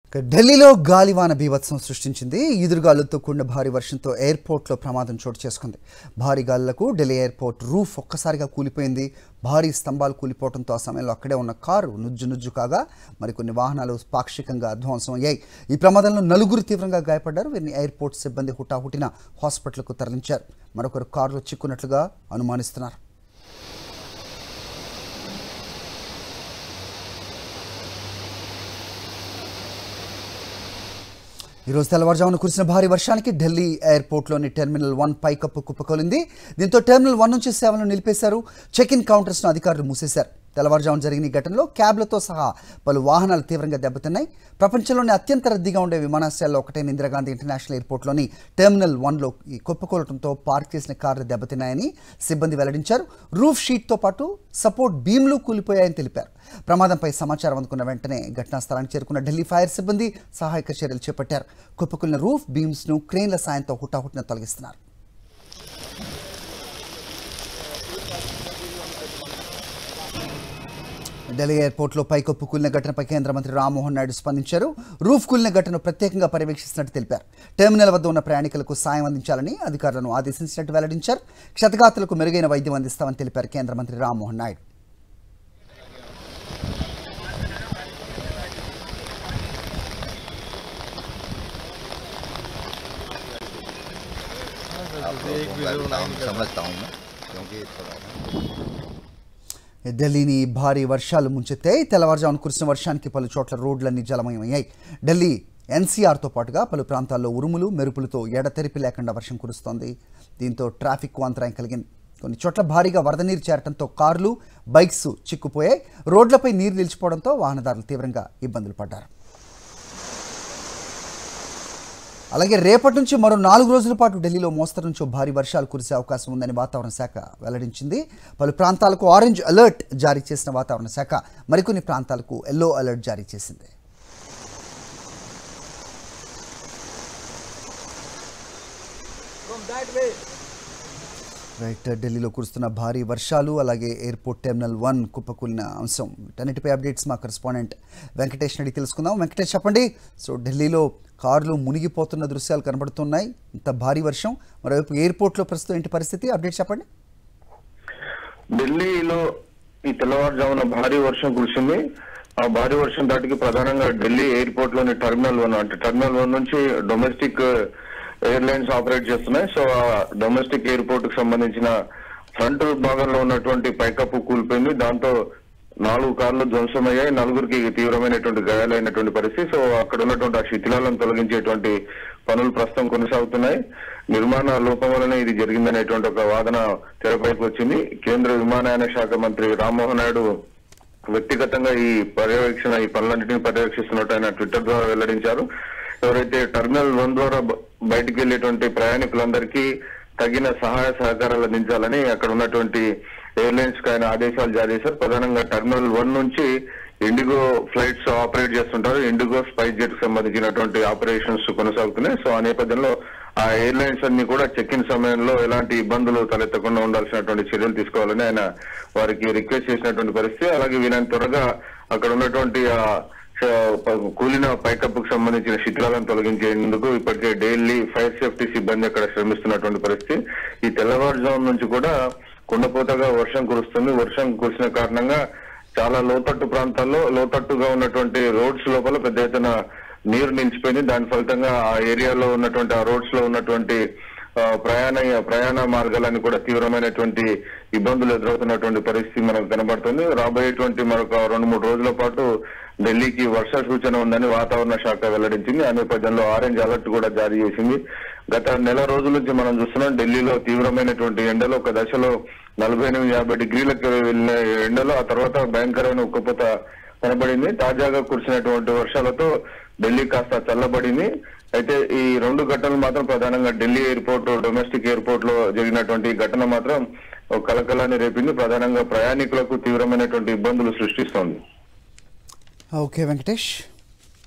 ఇక ఢిల్లీలో గాలివాన బీభత్సం సృష్టించింది ఈదురుగాలులతో కూడిన భారీ వర్షంతో ఎయిర్పోర్ట్లో ప్రమాదం చోటు చేసుకుంది భారీ గాలులకు ఢిల్లీ ఎయిర్పోర్ట్ రూఫ్ ఒక్కసారిగా కూలిపోయింది భారీ స్తంభాలు కూలిపోవడంతో ఆ సమయంలో అక్కడే ఉన్న కారు నుజ్జు నుజ్జు కాగా మరికొన్ని వాహనాలు పాక్షికంగా ధ్వంసం అయ్యాయి ఈ ప్రమాదంలో నలుగురు తీవ్రంగా గాయపడ్డారు వీరిని ఎయిర్పోర్ట్ సిబ్బంది హుటాహుటిన హాస్పిటల్కు తరలించారు మరొకరు కారులో చిక్కున్నట్లుగా అనుమానిస్తున్నారు ఈరోజు తెల్లవారుజామున కురిసిన భారీ వర్షానికి ఢిల్లీ ఎయిర్పోర్ట్లోని టెర్మినల్ వన్ పైకప్పు కుప్పకొలింది దీంతో టెర్మినల్ వన్ నుంచి సేవలను నిలిపేశారు చెక్ ఇన్ కౌంటర్స్ను అధికారులు మూసేశారు తెల్లవారుజామున జరిగిన ఈ ఘటనలో క్యాబ్లతో సహా పలు వాహనాలు తీవ్రంగా దెబ్బతిన్నాయి ప్రపంచంలోనే అత్యంత రద్దీగా ఉండే విమానాశ్రయాల్లో ఒకటైన ఇందిరాగాంధీ ఇంటర్నేషనల్ ఎయిర్పోర్ట్లోని టెర్మినల్ వన్లో ఈ కుప్పకూలటంతో పార్క్ చేసిన కార్లు దెబ్బతిన్నాయని సిబ్బంది వెల్లడించారు రూఫ్ షీట్తో పాటు సపోర్ట్ బీమ్లు కూలిపోయాయని తెలిపారు ప్రమాదంపై సమాచారం అందుకున్న వెంటనే ఘటనా స్థలానికి చేరుకున్న ఢిల్లీ ఫైర్ సిబ్బంది సహాయక చర్యలు చేపట్టారు కుప్పకూలిన రూఫ్ బీమ్స్ను క్రెయిన్ల సాయంతో హుటాహుటిన తొలగిస్తున్నారు ఢిల్లీ ఎయిర్పోర్ట్లో పైకప్పు కూలిన ఘటనపై కేంద్ర మంత్రి రామ్మోహన్ నాయుడు స్పందించారు రూఫ్ కూలిన ఘటనను ప్రత్యేకంగా పర్యవేక్షిస్తున్నట్టు తెలిపారు టెర్మినల్ వద్ద ఉన్న ప్రయాణికులకు సాయం అందించాలని అధికారులను ఆదేశించినట్టు వెల్లడించారు క్షతగాతులకు మెరుగైన వైద్యం అందిస్తామని తెలిపారు కేంద్ర మంత్రి రామ్మోహన్ నాయుడు समझता हूँ मैं क्योंकि थोड़ा ఢిల్లీని భారీ వర్షాలు ముంచెత్తాయి తెల్లవారుజామున కురిసిన వర్షానికి పలు చోట్ల రోడ్లన్నీ జలమయమయ్యాయి ఢిల్లీ ఎన్సీఆర్తో పాటుగా పలు ప్రాంతాల్లో ఉరుములు మెరుపులతో ఎడతెరిపి లేకుండా వర్షం కురుస్తోంది దీంతో ట్రాఫిక్ అంతరాయం కలిగింది కొన్ని చోట్ల భారీగా వరద నీరు చేరడంతో కార్లు బైక్స్ చిక్కుపోయాయి రోడ్లపై నీరు నిలిచిపోవడంతో వాహనదారులు తీవ్రంగా ఇబ్బందులు పడ్డారు అలాగే రేపటి నుంచి మరో నాలుగు రోజుల పాటు ఢిల్లీలో మోస్తరు నుంచి భారీ వర్షాలు కురిసే అవకాశం ఉందని వాతావరణ శాఖ వెల్లడించింది పలు ప్రాంతాలకు ఆరెంజ్ అలర్ట్ జారీ చేసిన వాతావరణ శాఖ మరికొన్ని ప్రాంతాలకు ఎల్లో అలర్ట్ జారీ చేసింది రైట్ ఢిల్లీలో కురుస్తున్న భారీ వర్షాలు అలాగే ఎయిర్పోర్ట్ టెర్మినల్ వన్ కుప్పకూలిన అంశం వీటన్నిటిపై అప్డేట్స్ మా కరెస్పాండెంట్ వెంకటేష్ అడిగి తెలుసుకుందాం వెంకటేష్ చెప్పండి సో ఢిల్లీలో కార్లు మునిగిపోతున్న దృశ్యాలు కనబడుతున్నాయి ఇంత భారీ వర్షం మరోవైపు ఎయిర్పోర్ట్లో ప్రస్తుతం ఏంటి పరిస్థితి అప్డేట్ చెప్పండి ఢిల్లీలో ఈ తెల్లవారుజామున భారీ వర్షం కురిసింది ఆ భారీ వర్షం దాటికి ప్రధానంగా ఢిల్లీ ఎయిర్పోర్ట్ లోని టెర్మినల్ వన్ అంటే టెర్మినల్ వన్ నుంచి డొమెస్టిక్ ఎయిర్లైన్స్ ఆపరేట్ చేస్తున్నాయి సో ఆ డొమెస్టిక్ ఎయిర్పోర్ట్ కు సంబంధించిన ఫ్రంట్ భాగంలో ఉన్నటువంటి పైకప్పు కూలిపోయింది దాంతో నాలుగు కార్లు ధ్వంసమయ్యాయి నలుగురికి తీవ్రమైనటువంటి గాయాలైనటువంటి పరిస్థితి సో అక్కడ ఉన్నటువంటి ఆ శిథిలాలను తొలగించేటువంటి పనులు ప్రస్తుతం కొనసాగుతున్నాయి నిర్మాణ లోపం వలన ఇది జరిగిందనేటువంటి ఒక వాదన తెరపైకి వచ్చింది కేంద్ర విమానయాన శాఖ మంత్రి రామ్మోహన్ నాయుడు వ్యక్తిగతంగా ఈ పర్యవేక్షణ ఈ పనులన్నింటినీ పర్యవేక్షిస్తున్నట్టు ఆయన ట్విట్టర్ ద్వారా వెల్లడించారు ఎవరైతే టెర్మినల్ వన్ ద్వారా బ- బయటికి వెళ్లేటువంటి ప్రయాణికులందరికీ తగిన సహాయ సహకారాలు అందించాలని అక్కడ ఉన్నటువంటి ఎయిర్లైన్స్ కి ఆయన ఆదేశాలు జారీ చేశారు ప్రధానంగా టెర్మినల్ వన్ నుంచి ఇండిగో ఫ్లైట్స్ ఆపరేట్ చేస్తుంటారు ఇండిగో స్పైస్ జెట్ కి సంబంధించినటువంటి ఆపరేషన్స్ కొనసాగుతున్నాయి సో ఆ నేపథ్యంలో ఆ ఎయిర్లైన్స్ అన్ని కూడా చెక్ ఇన్ సమయంలో ఎలాంటి ఇబ్బందులు తలెత్తకుండా ఉండాల్సినటువంటి చర్యలు తీసుకోవాలని ఆయన వారికి రిక్వెస్ట్ చేసినటువంటి పరిస్థితి అలాగే వీళ్ళని త్వరగా అక్కడ ఉన్నటువంటి ఆ చ- కూలిన పైకప్పుకు సంబంధించిన శిథిలాలను తొలగించేందుకు ఇప్పటికే డైలీ ఫైర్ సేఫ్టీ సిబ్బంది అక్కడ శ్రమిస్తున్నటువంటి పరిస్థితి ఈ తెల్లవారుజాము నుంచి కూడా కుండపోతగా వర్షం కురుస్తుంది వర్షం కురిసిన కారణంగా చాలా లోతట్టు ప్రాంతాల్లో లోతట్టుగా ఉన్నటువంటి రోడ్స్ లోపల పెద్ద ఎత్తున నీరు నిలిచిపోయింది దాని ఫలితంగా ఆ ఏరియాలో ఉన్నటువంటి ఆ రోడ్స్ లో ఉన్నటువంటి ఆ, ప్రయాణ ప్రయాణ మార్గాలన్నీ కూడా తీవ్రమైనటువంటి ఇబ్బందులు ఎదురవుతున్నటువంటి పరిస్థితి మనకు కనబడుతుంది రాబోయేటువంటి మరొక రెండు మూడు రోజుల పాటు ఢిల్లీకి వర్ష సూచన ఉందని వాతావరణ శాఖ వెల్లడించింది ఆ నేపథ్యంలో ఆరెంజ్ అలర్ట్ కూడా జారీ చేసింది గత నెల రోజుల నుంచి మనం చూస్తున్నాం ఢిల్లీలో తీవ్రమైనటువంటి ఎండలు ఒక దశలో నలభై ఎనిమిది యాభై డిగ్రీలకు వెళ్ళిన ఎండలు ఆ తర్వాత భయంకరమైన ఉక్కపోత కనబడింది తాజాగా కురిసినటువంటి వర్షాలతో ఢిల్లీ కాస్త చల్లబడింది అయితే ఈ రెండు ఘటనలు మాత్రం ప్రధానంగా ఢిల్లీ ఎయిర్పోర్ట్ డొమెస్టిక్ ఎయిర్పోర్ట్ లో జరిగినటువంటి ఈ ఘటన మాత్రం ఒక కలకలాన్ని రేపింది ప్రధానంగా ప్రయాణికులకు తీవ్రమైనటువంటి ఇబ్బందులు సృష్టిస్తోంది ఓకే వెంకటేష్